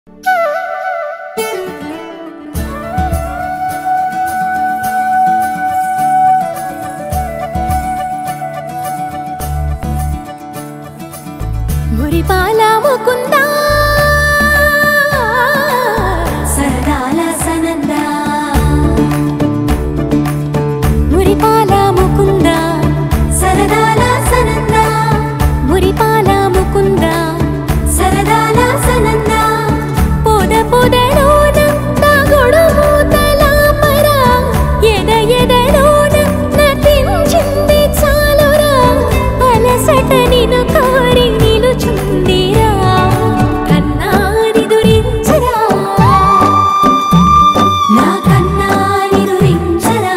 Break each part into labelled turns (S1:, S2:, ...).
S1: మురిపాల ముకుందా
S2: సరదాల సనందా
S1: మురిపాల ముకుందా
S2: సరదాల సనందా
S1: మురిపాల ముకుందా
S2: సరదాల సనందా
S1: పొద పొదలోన తాగుడు మూతల మర ఎద ఎదలోన నటించింది చాలురా అలసట నిన్ను కోరి నిలుచుందిరా కన్నాని దురించరా
S2: నా కన్నా నిదురించరా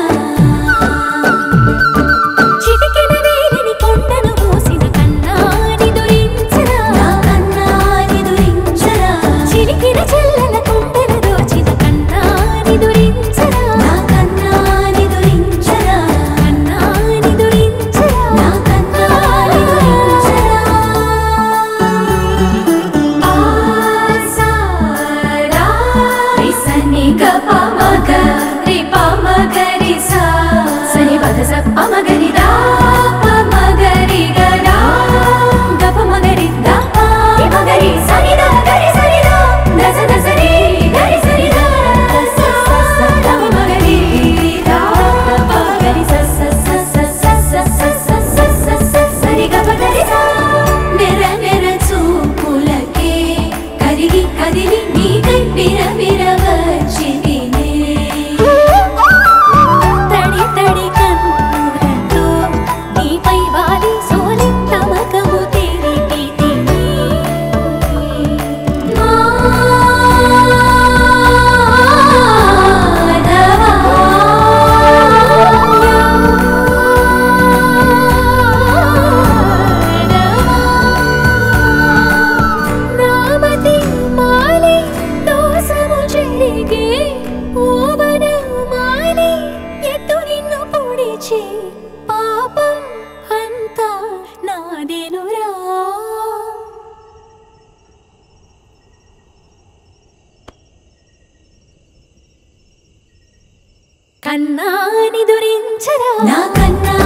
S1: చిటికెన వేలిని కొండను మోసిన కన్నాని దురించరా
S2: నా కన్నా నిదురించరా
S1: చిలికిన చెల్లెల కొండను దోచిన కన్నాని దురించరా
S2: నా కన్నా నిదురించరా
S1: కన్నాని దురించరా
S2: నా కన్నా నిదురించరా ఆసారా రిసని గప మగ రి ప మగ రి సా సని పద స ప మగ రి దా ప మగ రి గ రా గప మగ రి దా ప రి మగ రి సని దా గ రి సని దా ద స ద స రి గ రి సని దా ద స స స ద ప మగ రి దా ప మగ రి స స స స స స స స స స స సరి గ ప ద రి సా నెర నెర చూపులకే కరిగి కదిలి నీకై బిర బిర వచ్చితినే
S1: తడి తడి కన్నులతో నీపై వాలి సోలి తమకము తెలిపితిని నామతి మాలి దోసము చెరిగే ఓవన మాలి ఎత్తు నిన్ను పొడిచే పాపం అంతా నాదేనురా కన్నాని దురించరా
S2: నా కన్నా